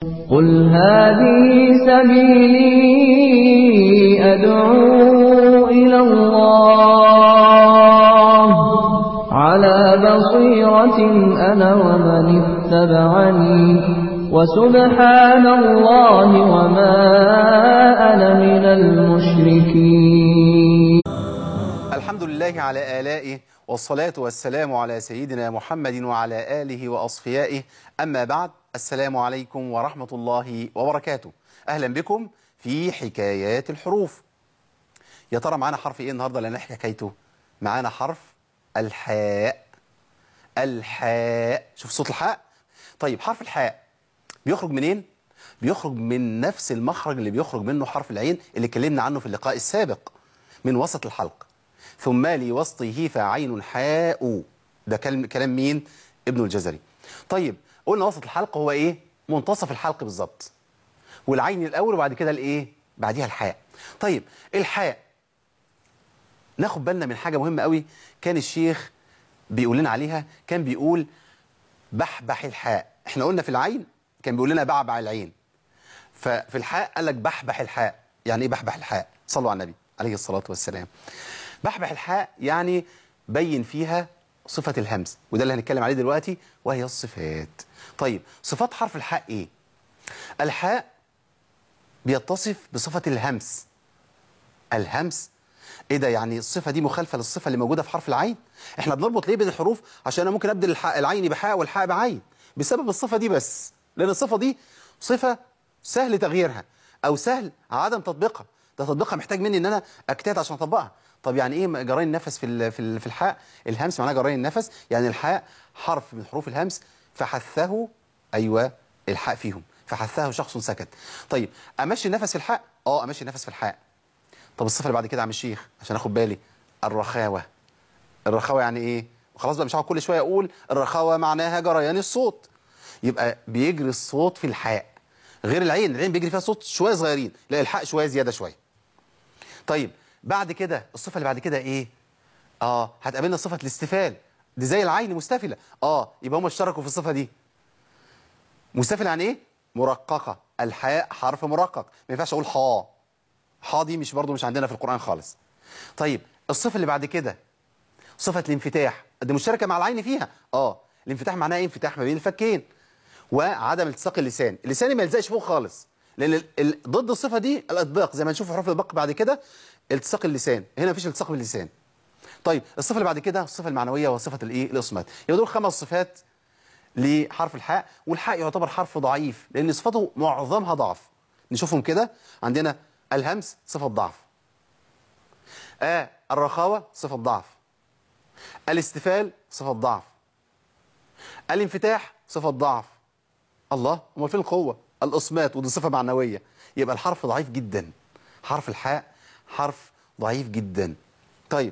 قل هذه سبيلي أدعو إلى الله على بصيرة أنا ومن اتبعني وسبحان الله وما أنا من المشركين الحمد لله على آلائه والصلاة والسلام على سيدنا محمد وعلى آله وأصفيائه أما بعد السلام عليكم ورحمة الله وبركاته أهلا بكم في حكايات الحروف يا ترى معانا حرف إيه النهاردة اللي نحكي حكايته معانا حرف الحاء الحاء شوف صوت الحاء طيب حرف الحاء بيخرج منين بيخرج من نفس المخرج اللي بيخرج منه حرف العين اللي اتكلمنا عنه في اللقاء السابق من وسط الحلق ثم لوسطه فعين حاء ده كلام كلام مين ابن الجزري طيب قلنا وسط الحلق هو ايه منتصف الحلق بالظبط والعين الاول وبعد كده الايه بعديها الحاء طيب الحاء ناخد بالنا من حاجه مهمه قوي كان الشيخ بيقول لنا عليها كان بيقول بحبح الحاء احنا قلنا في العين كان بيقول لنا بعبع العين ففي الحاء قال لك بحبح الحاء يعني ايه بحبح الحاء صلوا على النبي عليه الصلاه والسلام بحبح الحاء يعني بين فيها صفة الهمز وده اللي هنتكلم عليه دلوقتي وهي الصفات طيب صفات حرف الحاء ايه الحاء بيتصف بصفة الهمس الهمس ايه ده يعني الصفة دي مخالفة للصفة اللي موجودة في حرف العين احنا بنربط ليه بين الحروف عشان انا ممكن ابدل الحاء العين بحاء والحاء بعين بسبب الصفة دي بس لان الصفة دي صفة سهل تغييرها او سهل عدم تطبيقها ده تطبيقها محتاج مني ان انا اجتهد عشان اطبقها طب يعني ايه جرين النفس في ال في ال في الحاء الهمس معناه جرين النفس يعني الحاء حرف من حروف الهمس فحثه ايوه الحاء فيهم فحثه شخص سكت طيب امشي النفس في الحاء اه امشي النفس في الحاء طب الصفه اللي بعد كده يا عم الشيخ عشان اخد بالي الرخاوه الرخاوه يعني ايه خلاص بقى مش هقعد كل شويه اقول الرخاوه معناها جريان الصوت يبقى بيجري الصوت في الحاء غير العين العين بيجري فيها صوت شويه صغيرين لا الحاء شويه زياده شويه طيب بعد كده الصفه اللي بعد كده ايه اه هتقابلنا صفه الاستفال دي زي العين مستفله اه يبقى هم اشتركوا في الصفه دي مستفل يعني ايه مرققه الحاء حرف مرقق ما ينفعش اقول حا حا دي مش برضو مش عندنا في القران خالص طيب الصفه اللي بعد كده صفه الانفتاح دي مشتركه مع العين فيها اه الانفتاح معناه ايه انفتاح ما بين الفكين وعدم التصاق اللسان اللسان ما يلزقش فوق خالص لان ال... ال... ضد الصفه دي الاطباق زي ما نشوف في حروف البق بعد كده التصاق اللسان هنا مفيش التصاق باللسان طيب الصفه اللي بعد كده الصفه المعنويه وصفه الايه الاصمات يبقى دول خمس صفات لحرف الحاء والحاء يعتبر حرف ضعيف لان صفاته معظمها ضعف نشوفهم كده عندنا الهمس صفه ضعف آه الرخاوه صفه ضعف الاستفال صفه ضعف الانفتاح صفه ضعف الله امال فين القوه الاصمات ودي صفه معنويه يبقى الحرف ضعيف جدا حرف الحاء حرف ضعيف جدا طيب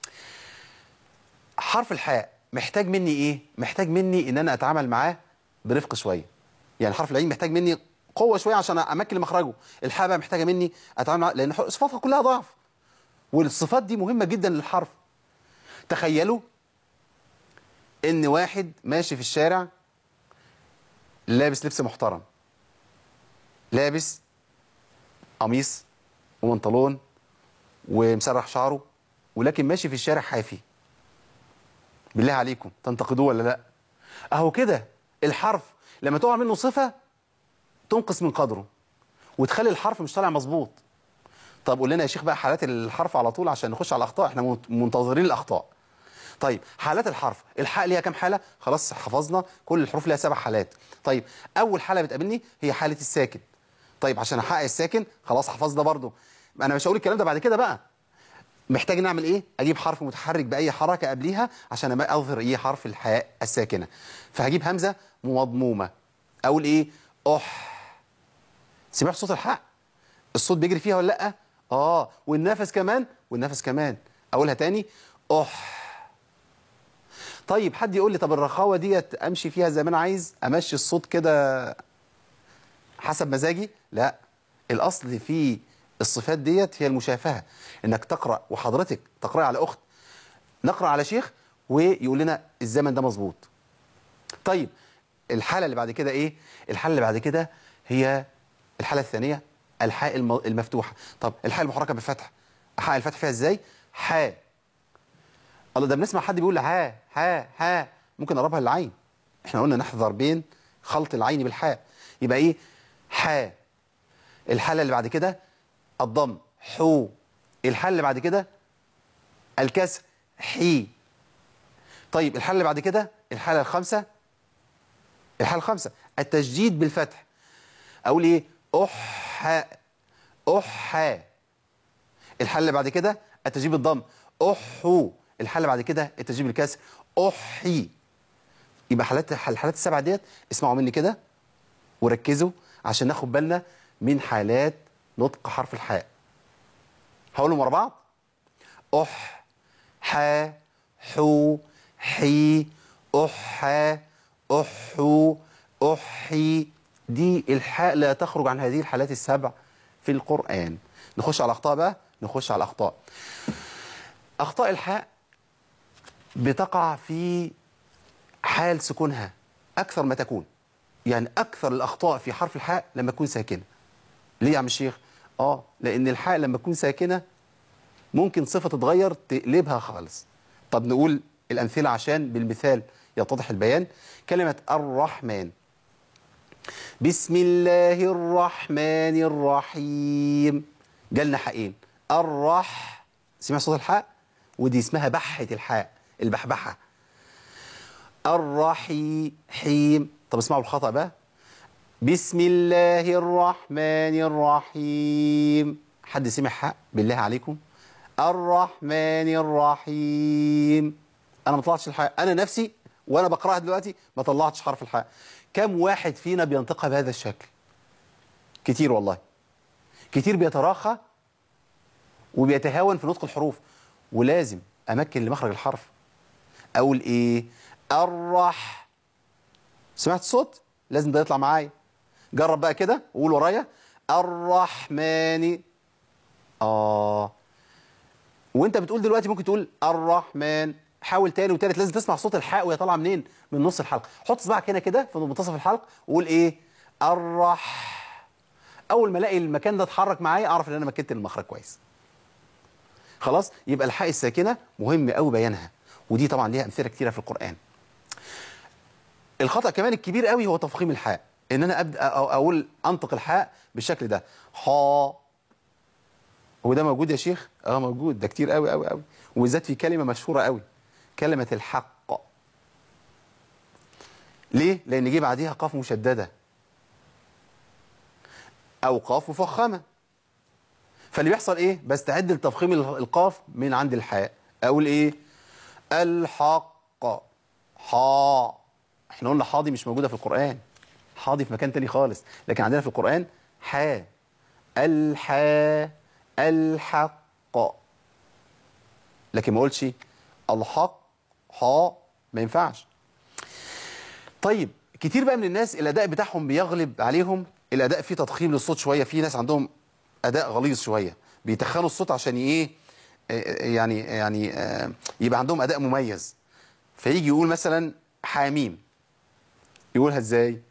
حرف الحاء محتاج مني ايه محتاج مني ان انا اتعامل معاه برفق شويه يعني حرف العين محتاج مني قوه شويه عشان امكن مخرجه الحاء بقى محتاجه مني اتعامل معاه لان صفاتها كلها ضعف والصفات دي مهمه جدا للحرف تخيلوا ان واحد ماشي في الشارع لابس لبس محترم لابس قميص وبنطلون ومسرح شعره ولكن ماشي في الشارع حافي بالله عليكم تنتقدوه ولا لا اهو كده الحرف لما تقع منه صفة تنقص من قدره وتخلي الحرف مش طالع مظبوط طب قول لنا يا شيخ بقى حالات الحرف على طول عشان نخش على الاخطاء احنا منتظرين الاخطاء طيب حالات الحرف الحاء ليها كام حالة خلاص حفظنا كل الحروف ليها سبع حالات طيب اول حالة بتقابلني هي حالة الساكن طيب عشان احقق الساكن خلاص حفظنا برضو انا مش هقول الكلام ده بعد كده بقى محتاج نعمل ايه اجيب حرف متحرك باي حركه قبليها عشان اظهر ايه حرف الحاء الساكنه فهجيب همزه مضمومه اقول ايه اح سمعت صوت الحاء الصوت بيجري فيها ولا لا اه والنفس كمان والنفس كمان اقولها تاني اح طيب حد يقول لي طب الرخاوه ديت امشي فيها زي ما انا عايز امشي الصوت كده حسب مزاجي لا الاصل في الصفات ديت هي المشافهه انك تقرا وحضرتك تقراي على اخت نقرا على شيخ ويقول لنا الزمن ده مظبوط طيب الحاله اللي بعد كده ايه الحاله اللي بعد كده هي الحالة الثانية الحاء الم- المفتوحة طب الحاء المحركة بفتح حاء الفتح فيها ازاي حاء الله ده بنسمع حد بيقول ها ها ها ممكن نقربها للعين احنا قلنا نحذر بين خلط العين بالحاء يبقى ايه حاء الحالة اللي بعد كده الضم حو الحالة اللي بعد كده الكسر حي طيب الحالة اللي بعد كده الحالة الخامسة الحالة الخامسة التشديد بالفتح أقول إيه أح أح الحالة اللي بعد كده التشديد بالضم أحو الحالة اللي بعد كده التشديد بالكسر أحي يبقى حالات الحالات السبعة ديت اسمعوا مني كده وركزوا عشان ناخد بالنا من حالات نطق حرف الحاء هقولهم ورا بعض أح ح حو حي أح أحو أحي دي الحاء لا تخرج عن هذه الحالات السبع في القرآن نخش على الأخطاء بقى نخش على الأخطاء أخطاء الحاء بتقع في حال سكونها أكثر ما تكون يعني أكثر الأخطاء في حرف الحاء لما تكون ساكنة ليه يا عم الشيخ؟ آه لأن الحاء لما تكون ساكنة ممكن صفة تتغير تقلبها خالص طب نقول الأمثلة عشان بالمثال يتضح البيان كلمة الرحمن بسم الله الرحمن الرحيم جالنا حقين الرح سمع صوت الحاء ودي اسمها بحة الحاء البحبحة الرحي حيم طب اسمعوا الخطأ بقى بسم الله الرحمن الرحيم حد سمع حق بالله عليكم الرحمن الرحيم انا ما طلعتش الحاء انا نفسي وانا بقراها دلوقتي ما طلعتش حرف الحاء كم واحد فينا بينطقها بهذا الشكل كتير والله كتير بيتراخى وبيتهاون في نطق الحروف ولازم امكن لمخرج الحرف اقول ايه الرح سمعت الصوت لازم ده يطلع معايا جرب بقى كده وقول ورايا الرحمن اه وانت بتقول دلوقتي ممكن تقول الرحمن حاول تاني وتالت لازم تسمع صوت الحاء وهي طالعه منين من نص الحلقه حط صباعك هنا كده في منتصف الحلق وقول ايه الرح اول ما الاقي المكان ده اتحرك معايا اعرف ان انا مكنت المخرج كويس خلاص يبقى الحاء الساكنه مهم قوي بيانها ودي طبعا ليها امثله كتيره في القران الخطا كمان الكبير قوي هو تفخيم الحاء ان انا ابدا أو اقول انطق الحاء بالشكل ده حا هو ده موجود يا شيخ اه موجود ده كتير قوي قوي قوي وبالذات في كلمه مشهوره قوي كلمه الحق ليه لان جه بعديها قاف مشدده او قاف مفخمه فاللي بيحصل ايه بستعد لتفخيم ال- القاف من عند الحاء اقول ايه الحق حا احنا قلنا حا دي مش موجوده في القران حا دي في مكان تاني خالص لكن عندنا في القران حا الحا الحق لكن ما اقولش الحق حا ما ينفعش طيب كتير بقى من الناس الاداء بتاعهم بيغلب عليهم الاداء فيه تضخيم للصوت شويه في ناس عندهم اداء غليظ شويه بيتخنوا الصوت عشان ايه آه، يعني يعني آه، يبقى عندهم اداء مميز فيجي يقول مثلا حاميم يقولها ازاي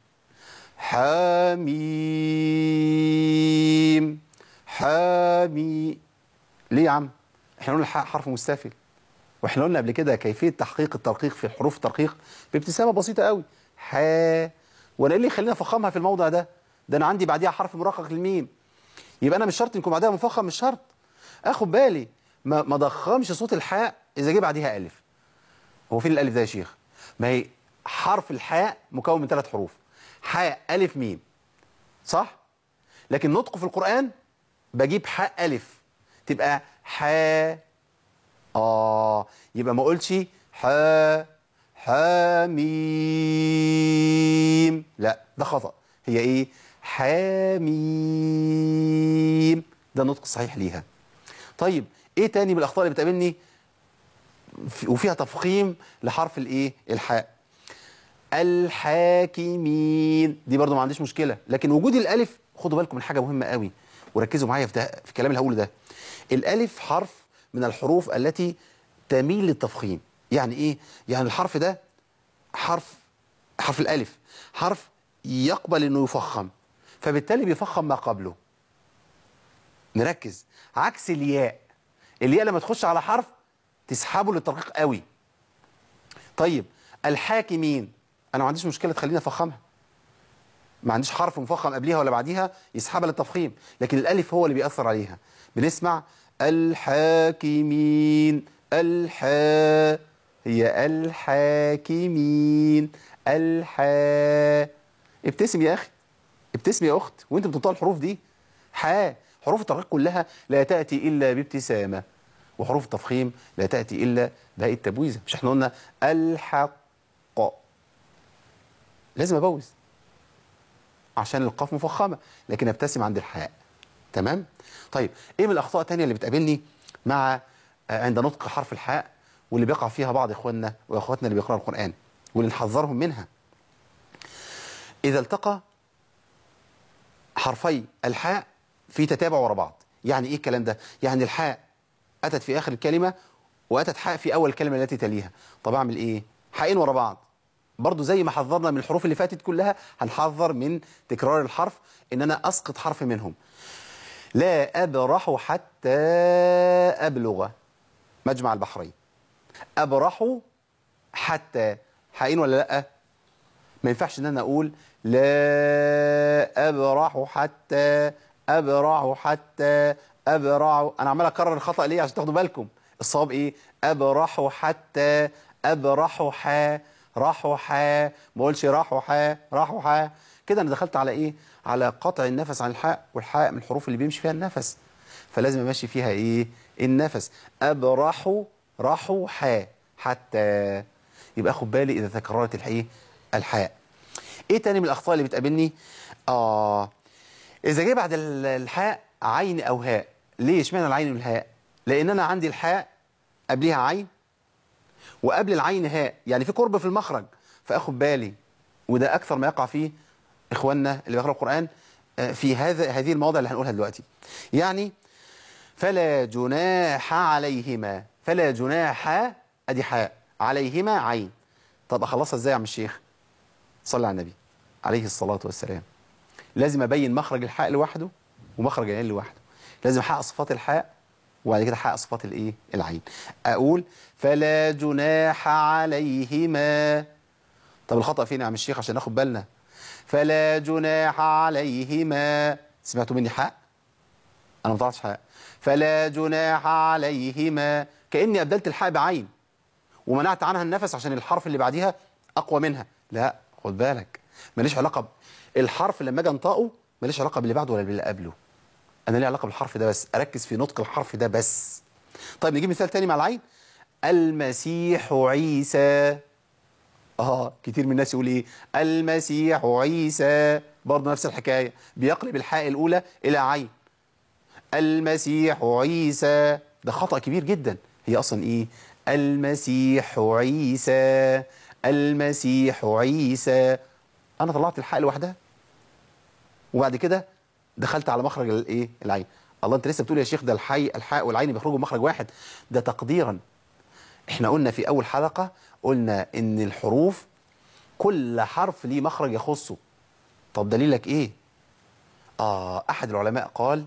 حاميم حامي ليه يا عم احنا قلنا الحاء حرف مستفل واحنا قلنا قبل كده كيفيه تحقيق الترقيق في حروف الترقيق بابتسامه بسيطه قوي حا وانا ايه اللي يخليني افخمها في الموضع ده ده انا عندي بعديها حرف مرقق للميم يبقى انا مش شرط يكون بعدها مفخم مش شرط اخد بالي ما ما ضخمش صوت الحاء اذا جه بعديها الف هو فين الالف ده يا شيخ ما هي حرف الحاء مكون من ثلاث حروف حاء الف ميم صح لكن نطقه في القران بجيب حاء الف تبقى حاء اه يبقى ما اقولش حا حاميم لا ده خطأ هي ايه حاميم ده النطق الصحيح ليها طيب ايه تاني من الاخطاء اللي بتقابلني في- وفيها تفخيم لحرف الايه الحاء الحاكمين دي برضو ما عنديش مشكله لكن وجود الالف خدوا بالكم من حاجه مهمه قوي وركزوا معايا في ده في الكلام اللي هقوله ده الالف حرف من الحروف التي تميل للتفخيم يعني ايه يعني الحرف ده حرف حرف الالف حرف يقبل انه يفخم فبالتالي بيفخم ما قبله نركز عكس الياء الياء لما تخش على حرف تسحبه للترقيق قوي طيب الحاكمين انا ما عنديش مشكله تخليني افخمها ما عنديش حرف مفخم قبليها ولا بعديها يسحبها للتفخيم لكن الالف هو اللي بيأثر عليها بنسمع الحاكمين الحا هي الحاكمين الحا ابتسم يا اخي ابتسم يا اخت وانت بتنطق الحروف دي حا حروف الترقيق كلها لا تاتي الا بابتسامه وحروف التفخيم لا تاتي الا بهاء التبويزه مش احنا قلنا الحق لازم ابوز عشان القاف مفخمه لكن ابتسم عند الحاء تمام طيب ايه من الاخطاء الثانيه اللي بتقابلني مع آه، عند نطق حرف الحاء واللي بيقع فيها بعض اخواننا واخواتنا اللي بيقرأوا القرآن واللي نحذرهم منها إذا التقى حرفي الحاء في تتابع ورا بعض يعني ايه الكلام ده يعني الحاء اتت في اخر الكلمه واتت حاء في اول الكلمه التي تليها طب اعمل ايه حقين ورا بعض برضو زي ما حذرنا من الحروف اللي فاتت كلها هنحذر من تكرار الحرف ان انا اسقط حرف منهم لا ابرح حتى ابلغ مجمع البحرين ابرح حتى حقين ولا لا ما ينفعش ان انا اقول لا ابرح حتى ابرح حتى ابرع انا عمال اكرر الخطا ليه عشان تاخدوا بالكم الصواب ايه ابرح حتى ابرح حا راحوا حا ما اقولش راحوا حا راحوا حا كده انا دخلت على ايه على قطع النفس عن الحاء والحاء من الحروف اللي بيمشي فيها النفس فلازم امشي فيها ايه النفس ابرح راحوا حا حتى يبقى اخد بالي اذا تكررت الايه الحاء ايه تاني من الاخطاء اللي بتقابلني اه اذا جه بعد ال- الحاء عين او هاء ليه اشمعنى العين والهاء لان انا عندي الحاء قبلها عين وقبل العين هاء يعني في قرب في المخرج فاخد بالي وده اكثر ما يقع فيه اخواننا اللي بيقراوا القران آه، في هذا هذه المواضع اللي هنقولها دلوقتي يعني فلا جناح عليهما فلا جناح ادي حاء عليهما عين طب اخلصها ازاي يا عم الشيخ صلى على النبي عليه الصلاه والسلام لازم ابين مخرج الحاء لوحده ومخرج العين لوحده لازم احقق صفات الحاء وبعد كده احقق صفات الايه العين اقول فلا جناح عليهما طب الخطا فين يا عم الشيخ عشان ناخد بالنا فلا جناح عليهما سمعتوا مني حاء انا ما طلعتش حاء فلا جناح عليهما كاني ابدلت الحاء بعين ومنعت عنها النفس عشان الحرف اللي بعديها اقوى منها لا خد بالك ماليش علاقه ب... الحرف لما اجي انطقه ماليش علاقه باللي بعده ولا باللي قبله انا لي علاقه بالحرف ده بس اركز في نطق الحرف ده بس طيب نجيب مثال تاني مع العين المسيح عيسى اه كتير من الناس يقول ايه المسيح عيسى برضه نفس الحكايه بيقلب الحاء الاولى الى عين المسيح عيسى ده خطأ كبير جدا هي أصلا إيه المسيح عيسى المسيح عيسى أنا طلعت الحاء لوحدها وبعد كده دخلت على مخرج الايه العين الله انت لسه بتقول يا شيخ ده الحي الحاء والعين بيخرجوا مخرج واحد ده تقديرا احنا قلنا في اول حلقه قلنا ان الحروف كل حرف ليه مخرج يخصه طب دليلك ايه اه احد العلماء قال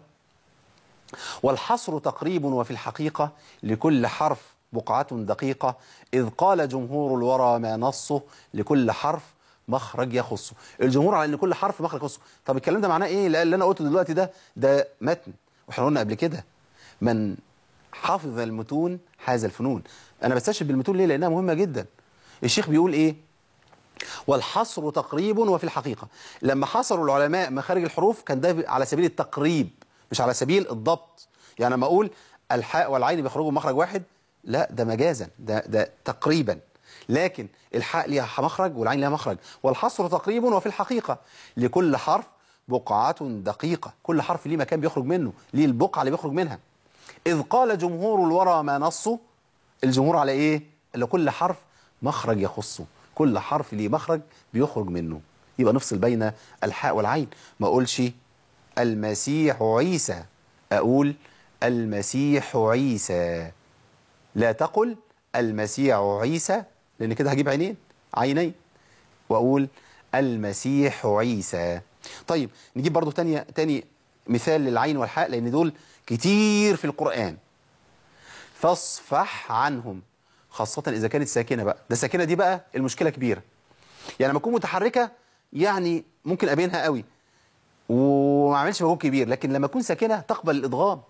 والحصر تقريب وفي الحقيقة لكل حرف بقعة دقيقة إذ قال جمهور الورى ما نصه لكل حرف مخرج يخصه الجمهور على ان كل حرف مخرج يخصه طب الكلام ده معناه ايه لا اللي انا قلته دلوقتي ده ده متن واحنا قلنا قبل كده من حافظ المتون حاز الفنون انا بستشهد بالمتون ليه لانها مهمه جدا الشيخ بيقول ايه والحصر تقريب وفي الحقيقة لما حصروا العلماء مخارج الحروف كان ده على سبيل التقريب مش على سبيل الضبط يعني لما أقول الحاء والعين بيخرجوا مخرج واحد لا ده مجازا ده, ده تقريبا لكن الحاء ليها مخرج والعين ليها مخرج والحصر تقريب وفي الحقيقة لكل حرف بقعة دقيقة كل حرف ليه مكان بيخرج منه ليه البقعة اللي بيخرج منها إذ قال جمهور الورى ما نصه الجمهور على إيه؟ اللي كل حرف مخرج يخصه كل حرف ليه مخرج بيخرج منه يبقى نفصل بين الحاء والعين ما أقولش المسيح عيسى أقول المسيح عيسى لا تقل المسيح عيسى لأن كده هجيب عينين عينين وأقول المسيح عيسى طيب نجيب برضو تاني تاني مثال للعين والحاء لان دول كتير في القرآن فاصفح عنهم خاصة إذا كانت ساكنة بقى ده ساكنة دي بقى المشكلة كبيرة يعني لما تكون متحركة يعني ممكن أبينها قوي وما اعملش مجهود كبير لكن لما تكون ساكنة تقبل الإدغام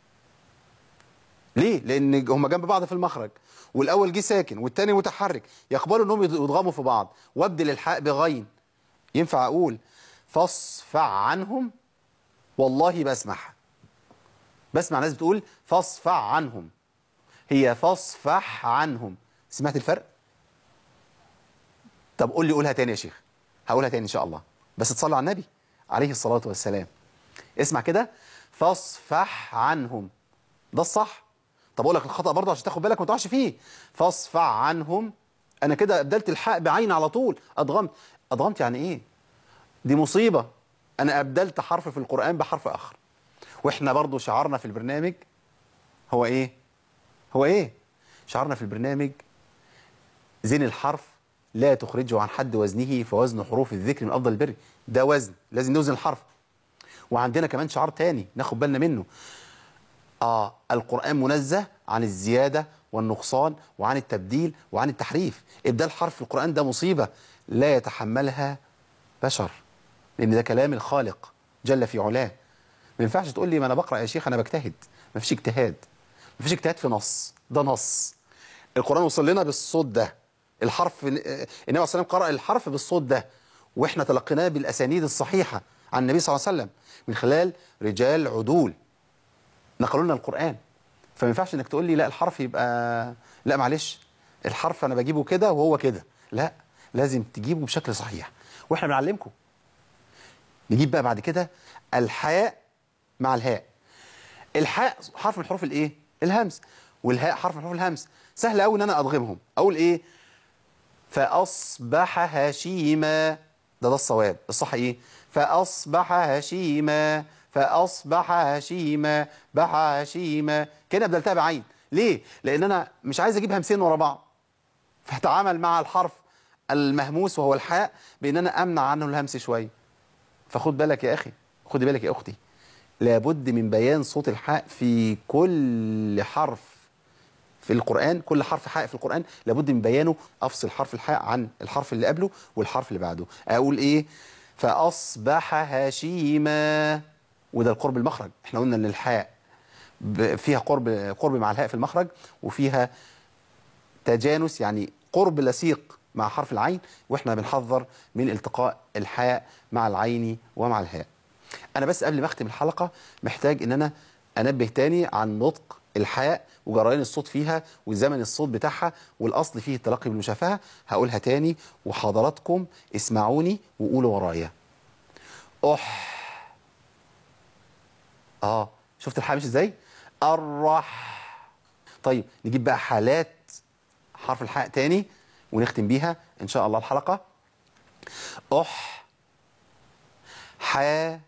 ليه؟ لأن هم جنب بعض في المخرج والأول جه ساكن والتاني متحرك يقبلوا إنهم يضغموا في بعض وابدل الحاء بغين ينفع أقول فاصفع عنهم والله بسمعها بسمع ناس بتقول فاصفع عنهم هي فاصفح عنهم سمعت الفرق طب قول لي قولها تاني يا شيخ هقولها تاني ان شاء الله بس تصلي على النبي عليه الصلاة والسلام اسمع كده فاصفح عنهم ده الصح طب اقول لك الخطأ برضه عشان تاخد بالك ما تقعش فيه فاصفع عنهم انا كده ابدلت الحاء بعين على طول ادغمت ادغمت يعني ايه دي مصيبة انا ابدلت حرف في القرآن بحرف اخر واحنا برضه شعارنا في البرنامج هو ايه هو ايه شعارنا في البرنامج زين الحرف لا تخرجه عن حد وزنه فوزن حروف الذكر من افضل البر ده وزن لازم نوزن الحرف وعندنا كمان شعار تاني ناخد بالنا منه اه القرآن منزه عن الزيادة والنقصان وعن التبديل وعن التحريف ابدال حرف في القرآن ده مصيبة لا يتحملها بشر لان ده كلام الخالق جل في علاه ما ينفعش تقول لي ما انا بقرا يا شيخ انا بجتهد ما فيش اجتهاد ما فيش اجتهاد في نص ده نص القرآن وصل لنا بالصوت ده الحرف النبي عليه الصلاة والسلام قرأ الحرف بالصوت ده واحنا تلقيناه بالاسانيد الصحيحة عن النبي صلى الله عليه وسلم من خلال رجال عدول نقلوا لنا القرآن فما ينفعش انك تقول لي لا الحرف يبقى لا معلش الحرف انا بجيبه كده وهو كده لا لازم تجيبه بشكل صحيح واحنا بنعلمكم نجيب بقى بعد كده الحاء مع الهاء الحاء حرف من حروف الايه الهمس والهاء حرف من حروف الهمس سهل قوي ان انا ادغمهم اقول ايه فاصبح هشيما ده ده الصواب الصح ايه فاصبح هشيما فاصبح هشيما بح هشيما كده ابدلتها بعين ليه لان انا مش عايز اجيب همسين ورا بعض فهتعامل مع الحرف المهموس وهو الحاء بان انا امنع عنه الهمس شويه فخد بالك يا اخي خدي بالك يا اختي لابد من بيان صوت الحاء في كل حرف في القرآن كل حرف حاء في القرآن لابد من بيانه أفصل حرف الحاء عن الحرف اللي قبله والحرف اللي بعده أقول إيه فأصبح هشيما وده القرب المخرج احنا قلنا ان الحاء فيها قرب قرب مع الهاء في المخرج وفيها تجانس يعني قرب لصيق مع حرف العين واحنا بنحذر من التقاء الحاء مع العين ومع الهاء انا بس قبل ما اختم الحلقة محتاج ان انا انبه تاني عن نطق الحاء وجريان الصوت فيها وزمن الصوت بتاعها والاصل فيه التلقي بالمشافهة هقولها تاني وحضراتكم اسمعوني وقولوا ورايا اح اه شفت الحاء ماشي ازاي الرح طيب نجيب بقى حالات حرف الحاء تاني ونختم بيها ان شاء الله الحلقة اح حا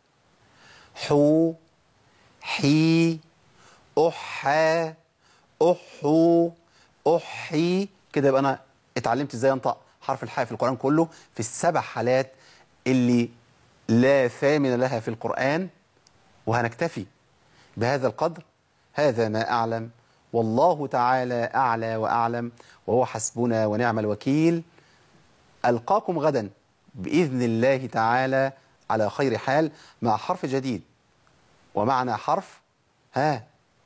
حو حي أحا أحو أحي كده يبقى أنا اتعلمت ازاي انطق حرف الحاء في القرآن كله في السبع حالات اللي لا ثامن لها في القرآن وهنكتفي بهذا القدر هذا ما أعلم والله تعالى أعلى وأعلم وهو حسبنا ونعم الوكيل ألقاكم غدا بإذن الله تعالى على خير حال مع حرف جديد ومعنا حرف ها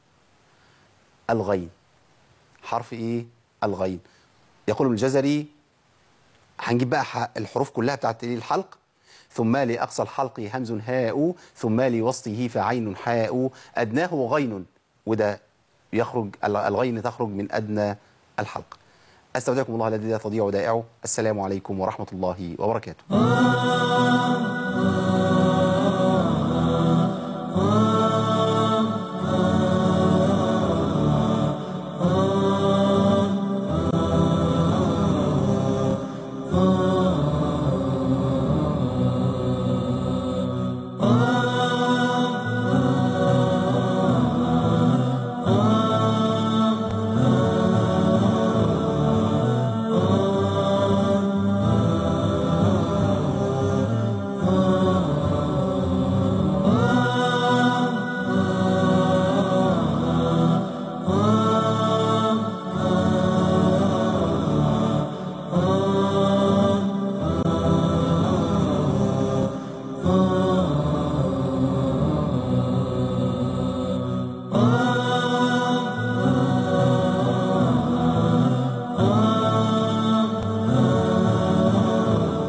الغين حرف ايه الغين يقول ابن الجزري هنجيب بقى الحروف كلها بتاعت الحلق ثم لأقصى الحلق همز هاء ثم لوسطه فعين حاء أدناه غين وده يخرج الغين تخرج من أدنى الحلق أستودعكم الله الذي لا تضيع ودائعه السلام عليكم ورحمة الله وبركاته